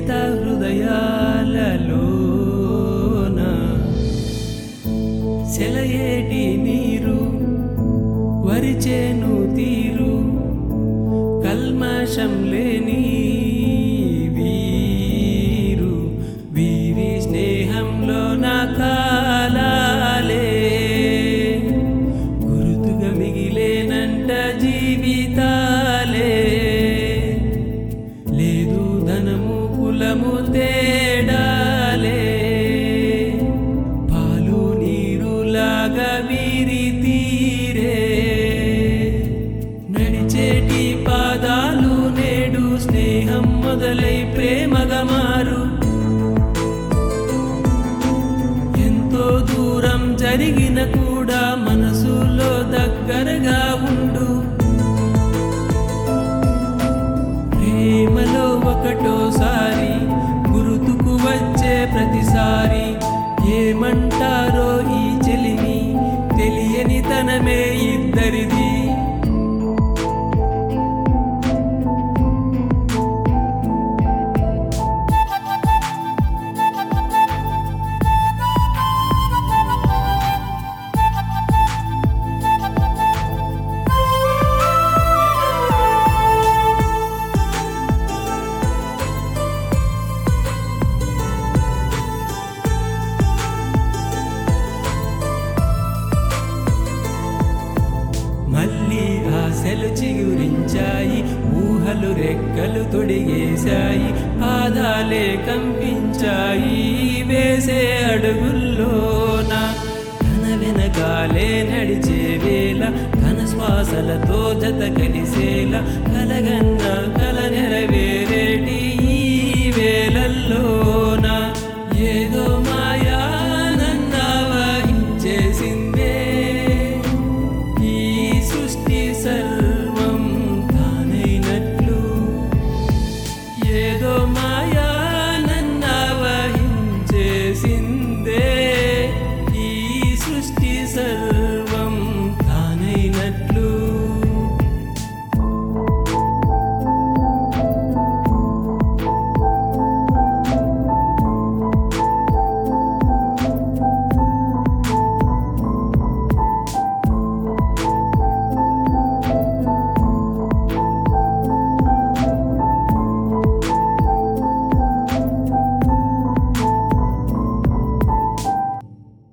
లేత హృదయాలలోన సెలయేటి నీరు వరిచేను తీరు కల్మషం లేని వీరు వీరి స్నేహంలో నా కాలాలే గుర్తుగా మిగిలేనంట జీవితాలే లేదు ధనము కులము తేడాలే పాలు నీరులాగా వీరి తీరే నడిచేటి పాదాలు నేడు స్నేహం మొదలై ప్రేమగా మారు ఎంతో దూరం జరిగిన కూడా మనసులో దగ్గరగా ఉండు ప్రేమలో ఒకటోసారి గుర్తుకు వచ్చే ప్రతిసారి ఏమంటారో ఈ చెలిని తెలియని తనమే ఇద్దరిది మళ్ళీ ఆశలు చిగురించాయి ఊహలు రెక్కలు తొడిగేశాయి పాదాలే కంపించాయి వేసే అడుగుల్లోన తన వెనకాలే నడిచే వేళ తన శ్వాసలతో జత కలిసేలా కలగన్న కల నెరవేరేటి